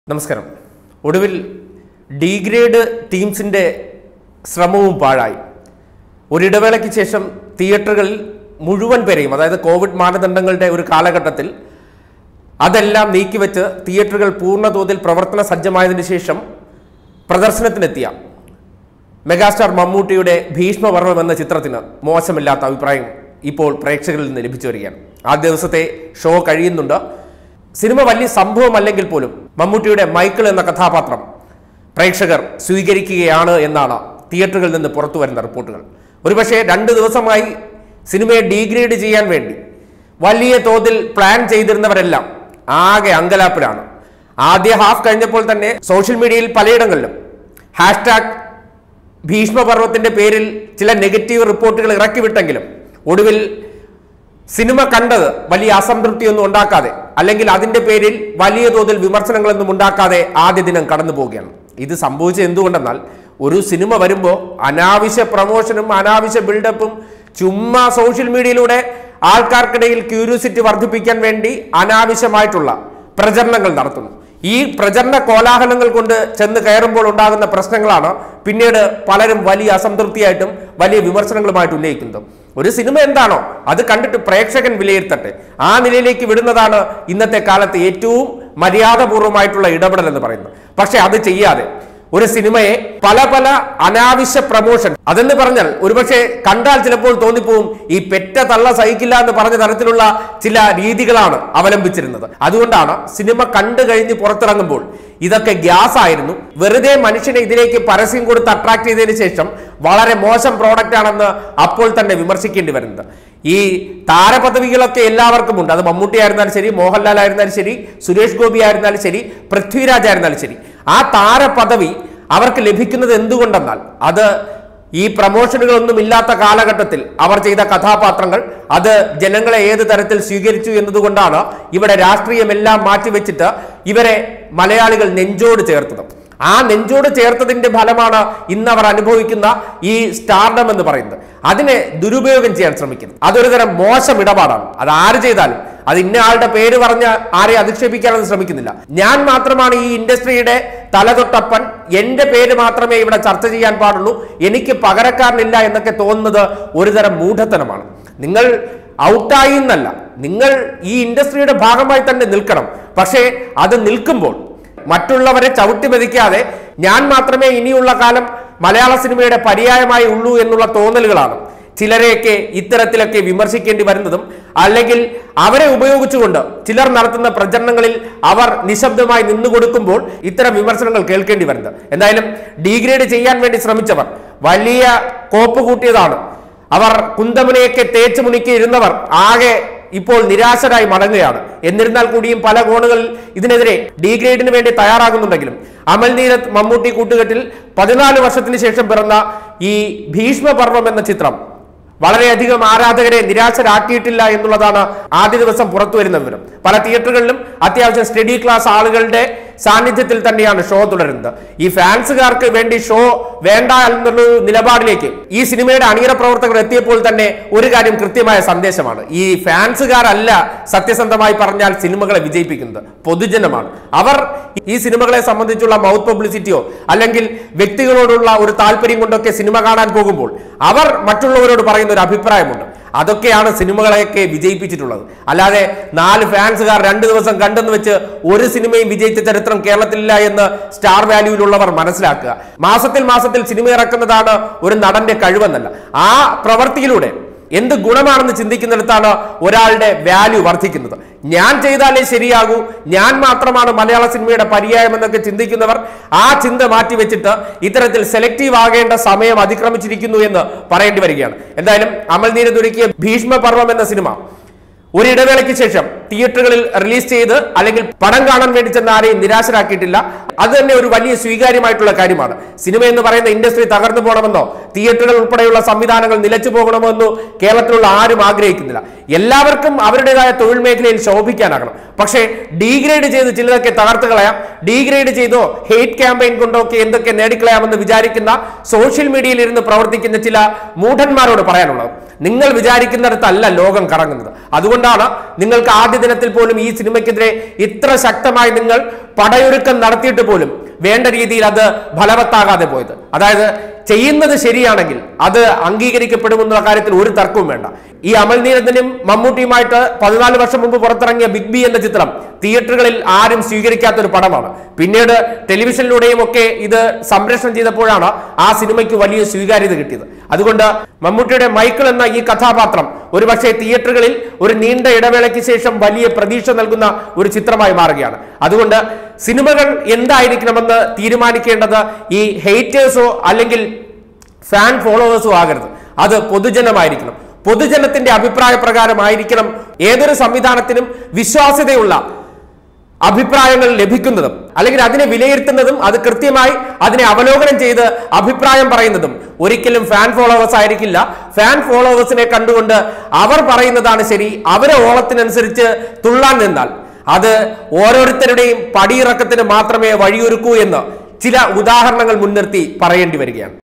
നമസ്കാരം ഒടുവിൽ ഡീഗ്രേഡ് ടീംസിൻ്റെ ശ്രമവും പാഴായി ഒരിടവേളയ്ക്ക് ശേഷം തിയേറ്ററുകളിൽ മുഴുവൻ പേരെയും അതായത് കോവിഡ് മാനദണ്ഡങ്ങളുടെ ഒരു കാലഘട്ടത്തിൽ അതെല്ലാം നീക്കിവെച്ച് തിയേറ്ററുകൾ പൂർണ്ണതോതിൽ പ്രവർത്തന സജ്ജമായതിനു ശേഷം പ്രദർശനത്തിനെത്തിയ മെഗാസ്റ്റാർ മമ്മൂട്ടിയുടെ ഭീഷ്മപർവം എന്ന ചിത്രത്തിന് മോശമില്ലാത്ത അഭിപ്രായം ഇപ്പോൾ പ്രേക്ഷകരിൽ നിന്ന് ലഭിച്ചു വരികയാണ് ആ ദിവസത്തെ ഷോ കഴിയുന്നുണ്ട് സിനിമ വലിയ സംഭവമല്ലെങ്കിൽ പോലും മമ്മൂട്ടിയുടെ മൈക്കിൾ എന്ന കഥാപാത്രം പ്രേക്ഷകർ സ്വീകരിക്കുകയാണ് എന്നാണ് തിയേറ്ററുകളിൽ നിന്ന് പുറത്തു വരുന്ന റിപ്പോർട്ടുകൾ ഒരുപക്ഷെ രണ്ട് ദിവസമായി സിനിമയെ ഡീഗ്രേഡ് ചെയ്യാൻ വേണ്ടി വലിയ തോതിൽ പ്ലാൻ ചെയ്തിരുന്നവരെല്ലാം ആകെ അങ്കലാപ്പിലാണ് ആദ്യ ഹാഫ് കഴിഞ്ഞപ്പോൾ തന്നെ സോഷ്യൽ മീഡിയയിൽ പലയിടങ്ങളിലും ഹാഷ്ടാഗ് ഭീഷ്മപർവത്തിന്റെ പേരിൽ ചില നെഗറ്റീവ് റിപ്പോർട്ടുകൾ ഇറക്കിവിട്ടെങ്കിലും ഒടുവിൽ സിനിമ കണ്ടത് വലിയ അസംതൃപ്തിയൊന്നും ഉണ്ടാക്കാതെ അല്ലെങ്കിൽ അതിന്റെ പേരിൽ വലിയ തോതിൽ വിമർശനങ്ങളൊന്നും ഉണ്ടാക്കാതെ ആദ്യ ദിനം കടന്നു പോവുകയാണ് ഇത് സംഭവിച്ചത് എന്തുകൊണ്ടെന്നാൽ ഒരു സിനിമ വരുമ്പോൾ അനാവശ്യ പ്രമോഷനും അനാവശ്യ ബിൽഡപ്പും ചുമ്മാ സോഷ്യൽ മീഡിയയിലൂടെ ആൾക്കാർക്കിടയിൽ ക്യൂരിയോസിറ്റി വർദ്ധിപ്പിക്കാൻ വേണ്ടി അനാവശ്യമായിട്ടുള്ള പ്രചരണങ്ങൾ നടത്തുന്നു ഈ പ്രചരണ കോലാഹലങ്ങൾ കൊണ്ട് ചെന്ന് കയറുമ്പോൾ ഉണ്ടാകുന്ന പ്രശ്നങ്ങളാണ് പിന്നീട് പലരും വലിയ അസംതൃപ്തിയായിട്ടും വലിയ വിമർശനങ്ങളുമായിട്ട് ഉന്നയിക്കുന്നത് ഒരു സിനിമ എന്താണോ അത് കണ്ടിട്ട് പ്രേക്ഷകൻ വിലയിരുത്തട്ടെ ആ നിലയിലേക്ക് വിടുന്നതാണ് ഇന്നത്തെ കാലത്ത് ഏറ്റവും മര്യാദപൂർവമായിട്ടുള്ള ഇടപെടൽ എന്ന് പറയുന്നത് പക്ഷെ അത് ചെയ്യാതെ ഒരു സിനിമയെ പല പല അനാവശ്യ പ്രമോഷൻ അതെന്ന് പറഞ്ഞാൽ ഒരുപക്ഷെ കണ്ടാൽ ചിലപ്പോൾ തോന്നിപ്പോവും ഈ പെറ്റ തള്ള സഹിക്കില്ല എന്ന് പറഞ്ഞ തരത്തിലുള്ള ചില രീതികളാണ് അവലംബിച്ചിരുന്നത് അതുകൊണ്ടാണ് സിനിമ കണ്ടു കഴിഞ്ഞ് പുറത്തിറങ്ങുമ്പോൾ ഇതൊക്കെ ഗ്യാസ് ആയിരുന്നു വെറുതെ മനുഷ്യനെ ഇതിലേക്ക് പരസ്യം കൊടുത്ത് അട്രാക്ട് ചെയ്തതിന് ശേഷം വളരെ മോശം പ്രോഡക്റ്റ് ആണെന്ന് അപ്പോൾ തന്നെ വിമർശിക്കേണ്ടി വരുന്നത് ഈ താരപദവികളൊക്കെ എല്ലാവർക്കും ഉണ്ട് അത് മമ്മൂട്ടി ആയിരുന്നാലും ശരി മോഹൻലാൽ ആയിരുന്നാലും ശരി സുരേഷ് ഗോപി ആയിരുന്നാലും ശരി പൃഥ്വിരാജ് ആയിരുന്നാലും ശരി ആ താരപദവി അവർക്ക് ലഭിക്കുന്നത് എന്തുകൊണ്ടെന്നാൽ അത് ഈ പ്രമോഷനുകളൊന്നും ഇല്ലാത്ത കാലഘട്ടത്തിൽ അവർ ചെയ്ത കഥാപാത്രങ്ങൾ അത് ജനങ്ങളെ ഏത് തരത്തിൽ സ്വീകരിച്ചു എന്നതുകൊണ്ടാണ് ഇവിടെ രാഷ്ട്രീയമെല്ലാം മാറ്റിവെച്ചിട്ട് ഇവരെ മലയാളികൾ നെഞ്ചോട് ചേർത്തത് ആ നെഞ്ചോട് ചേർത്തതിന്റെ ഫലമാണ് ഇന്ന് അവർ അനുഭവിക്കുന്ന ഈ സ്റ്റാർഡം എന്ന് പറയുന്നത് അതിനെ ദുരുപയോഗം ചെയ്യാൻ ശ്രമിക്കുന്നത് അതൊരു തരം മോശം ഇടപാടാണ് അത് ആര് ചെയ്താലും അത് ഇന്ന ആളുടെ പേര് പറഞ്ഞ് ആരെ അധിക്ഷേപിക്കാനൊന്നും ശ്രമിക്കുന്നില്ല ഞാൻ മാത്രമാണ് ഈ ഇൻഡസ്ട്രിയുടെ തലതൊട്ടപ്പൻ എന്റെ പേര് മാത്രമേ ഇവിടെ ചർച്ച ചെയ്യാൻ പാടുള്ളൂ എനിക്ക് പകരക്കാരനില്ല എന്നൊക്കെ തോന്നുന്നത് ഒരുതരം മൂഢത്തനമാണ് നിങ്ങൾ ഔട്ടായി എന്നല്ല നിങ്ങൾ ഈ ഇൻഡസ്ട്രിയുടെ ഭാഗമായി തന്നെ നിൽക്കണം പക്ഷേ അത് നിൽക്കുമ്പോൾ മറ്റുള്ളവരെ ചവിട്ടി മെതിക്കാതെ ഞാൻ മാത്രമേ ഇനിയുള്ള കാലം മലയാള സിനിമയുടെ പര്യായമായി ഉള്ളൂ എന്നുള്ള തോന്നലുകളാണ് ചിലരെയൊക്കെ ഇത്തരത്തിലൊക്കെ വിമർശിക്കേണ്ടി വരുന്നതും അല്ലെങ്കിൽ അവരെ ഉപയോഗിച്ചുകൊണ്ട് ചിലർ നടത്തുന്ന പ്രചരണങ്ങളിൽ അവർ നിശബ്ദമായി നിന്നുകൊടുക്കുമ്പോൾ ഇത്തരം വിമർശനങ്ങൾ കേൾക്കേണ്ടി വരുന്നത് എന്തായാലും ഡീഗ്രേഡ് ചെയ്യാൻ വേണ്ടി ശ്രമിച്ചവർ വലിയ കോപ്പ് കൂട്ടിയതാണ് അവർ കുന്തമുനയൊക്കെ തേച്ചു മുണിക്കി ഇരുന്നവർ ആകെ ഇപ്പോൾ നിരാശരായി മടങ്ങുകയാണ് എന്നിരുന്നാൽ കൂടിയും പല കോണുകളിൽ ഇതിനെതിരെ ഡീഗ്രേഡിന് വേണ്ടി തയ്യാറാകുന്നുണ്ടെങ്കിലും അമൽ നീരത് മമ്മൂട്ടി കൂട്ടുകെട്ടിൽ പതിനാല് വർഷത്തിന് ശേഷം പിറന്ന ഈ ഭീഷ്മപർവം എന്ന ചിത്രം വളരെയധികം ആരാധകരെ നിരാശരാക്കിയിട്ടില്ല എന്നുള്ളതാണ് ആദ്യ ദിവസം പുറത്തു വരുന്ന വിവരം പല തിയേറ്ററുകളിലും അത്യാവശ്യം സ്റ്റഡി ക്ലാസ് ആളുകളുടെ സാന്നിധ്യത്തിൽ തന്നെയാണ് ഷോ തുടരുന്നത് ഈ ഫാൻസുകാർക്ക് വേണ്ടി ഷോ വേണ്ട എന്നുള്ള നിലപാടിലേക്ക് ഈ സിനിമയുടെ അണിയറ പ്രവർത്തകർ എത്തിയപ്പോൾ തന്നെ ഒരു കാര്യം കൃത്യമായ സന്ദേശമാണ് ഈ ഫാൻസുകാരല്ല സത്യസന്ധമായി പറഞ്ഞാൽ സിനിമകളെ വിജയിപ്പിക്കുന്നത് പൊതുജനമാണ് അവർ ഈ സിനിമകളെ സംബന്ധിച്ചുള്ള മൗത്ത് പബ്ലിസിറ്റിയോ അല്ലെങ്കിൽ വ്യക്തികളോടുള്ള ഒരു താല്പര്യം കൊണ്ടൊക്കെ സിനിമ കാണാൻ പോകുമ്പോൾ അവർ മറ്റുള്ളവരോട് പറയുന്ന ഒരു അഭിപ്രായമുണ്ട് അതൊക്കെയാണ് സിനിമകളെയൊക്കെ വിജയിപ്പിച്ചിട്ടുള്ളത് അല്ലാതെ നാല് ഫാൻസുകാർ രണ്ട് ദിവസം കണ്ടെന്ന് വെച്ച് ഒരു സിനിമയും വിജയിച്ച ചരിത്രം കേരളത്തിലില്ല എന്ന് സ്റ്റാർ വാല്യൂവിലുള്ളവർ മനസ്സിലാക്കുക മാസത്തിൽ മാസത്തിൽ സിനിമ ഇറക്കുന്നതാണ് ഒരു നടന്റെ കഴിവെന്നല്ല ആ പ്രവൃത്തിയിലൂടെ എന്ത് ഗുണമാണെന്ന് ചിന്തിക്കുന്നിടത്താണ് ഒരാളുടെ വാല്യൂ വർദ്ധിക്കുന്നത് ഞാൻ ചെയ്താലേ ശരിയാകൂ ഞാൻ മാത്രമാണ് മലയാള സിനിമയുടെ പര്യായം എന്നൊക്കെ ചിന്തിക്കുന്നവർ ആ ചിന്ത മാറ്റി വെച്ചിട്ട് ഇത്തരത്തിൽ സെലക്റ്റീവ് ആകേണ്ട സമയം അതിക്രമിച്ചിരിക്കുന്നു എന്ന് പറയേണ്ടി വരികയാണ് എന്തായാലും അമൽ നീരതൊരുക്കിയ ഭീഷ്മപർവം എന്ന സിനിമ ഒരു ഇടവേളയ്ക്ക് ശേഷം തിയേറ്ററുകളിൽ റിലീസ് ചെയ്ത് അല്ലെങ്കിൽ പടം കാണാൻ വേണ്ടി ചെന്ന ആരെയും നിരാശരാക്കിയിട്ടില്ല അത് തന്നെ ഒരു വലിയ സ്വീകാര്യമായിട്ടുള്ള കാര്യമാണ് സിനിമ എന്ന് പറയുന്ന ഇൻഡസ്ട്രി തകർന്നു പോകണമെന്നോ തിയേറ്ററുകൾ ഉൾപ്പെടെയുള്ള സംവിധാനങ്ങൾ നിലച്ചു പോകണമെന്നോ കേരളത്തിലുള്ള ആരും ആഗ്രഹിക്കുന്നില്ല എല്ലാവർക്കും അവരുടേതായ തൊഴിൽ മേഖലയിൽ ശോഭിക്കാനാകണം പക്ഷേ ഡീഗ്രേഡ് ചെയ്ത് ചിലതൊക്കെ തകർത്ത് കളയാം ഡീഗ്രേഡ് ചെയ്തോ ഹെയ്റ്റ് ക്യാമ്പയിൻ കൊണ്ടോ ഒക്കെ എന്തൊക്കെ നേടിക്കളയാമെന്ന് വിചാരിക്കുന്ന സോഷ്യൽ മീഡിയയിൽ ഇരുന്ന് പ്രവർത്തിക്കുന്ന ചില മൂഢന്മാരോട് പറയാനുള്ളത് നിങ്ങൾ വിചാരിക്കുന്നിടത്തല്ല ലോകം കറങ്ങുന്നത് അതുകൊണ്ടാണ് നിങ്ങൾക്ക് ആദ്യ ദിനത്തിൽ പോലും ഈ സിനിമയ്ക്കെതിരെ ഇത്ര ശക്തമായി നിങ്ങൾ പടയൊരുക്കം നടത്തിയിട്ട് പോലും വേണ്ട രീതിയിൽ അത് ഫലവത്താകാതെ പോയത് അതായത് ചെയ്യുന്നത് ശരിയാണെങ്കിൽ അത് അംഗീകരിക്കപ്പെടുമെന്നുള്ള കാര്യത്തിൽ ഒരു തർക്കവും വേണ്ട ഈ അമൽ നീരദിനും മമ്മൂട്ടിയുമായിട്ട് പതിനാല് വർഷം മുമ്പ് പുറത്തിറങ്ങിയ ബിഗ് ബി എന്ന ചിത്രം തിയേറ്ററുകളിൽ ആരും സ്വീകരിക്കാത്ത ഒരു പടമാണ് പിന്നീട് ടെലിവിഷനിലൂടെയും ഒക്കെ ഇത് സംപ്രേഷണം ചെയ്തപ്പോഴാണ് ആ സിനിമയ്ക്ക് വലിയ സ്വീകാര്യത കിട്ടിയത് അതുകൊണ്ട് മമ്മൂട്ടിയുടെ മൈക്കിൾ എന്ന ഈ കഥാപാത്രം ഒരുപക്ഷെ തിയേറ്ററുകളിൽ ഒരു നീണ്ട ഇടവേളയ്ക്ക് ശേഷം വലിയ പ്രതീക്ഷ നൽകുന്ന ഒരു ചിത്രമായി മാറുകയാണ് അതുകൊണ്ട് സിനിമകൾ എന്തായിരിക്കണമെന്ന് തീരുമാനിക്കേണ്ടത് ഈ ഹെയ്റ്റേഴ്സോ അല്ലെങ്കിൽ ഫാൻ ഫോളോവേഴ്സോ ആകരുത് അത് പൊതുജനമായിരിക്കണം പൊതുജനത്തിന്റെ അഭിപ്രായ പ്രകാരമായിരിക്കണം ഏതൊരു സംവിധാനത്തിനും വിശ്വാസ്യതയുള്ള അഭിപ്രായങ്ങൾ ലഭിക്കുന്നതും അല്ലെങ്കിൽ അതിനെ വിലയിരുത്തുന്നതും അത് കൃത്യമായി അതിനെ അവലോകനം ചെയ്ത് അഭിപ്രായം പറയുന്നതും ഒരിക്കലും ഫാൻ ഫോളോവേഴ്സ് ആയിരിക്കില്ല ഫാൻ ഫോളോവേഴ്സിനെ കണ്ടുകൊണ്ട് അവർ പറയുന്നതാണ് ശരി അവരെ ഓളത്തിനനുസരിച്ച് തുള്ളാൻ നിന്നാൽ അത് ഓരോരുത്തരുടെയും പടിയിറക്കത്തിന് മാത്രമേ വഴിയൊരുക്കൂ എന്ന് ചില ഉദാഹരണങ്ങൾ മുൻനിർത്തി പറയേണ്ടി വരികയാണ്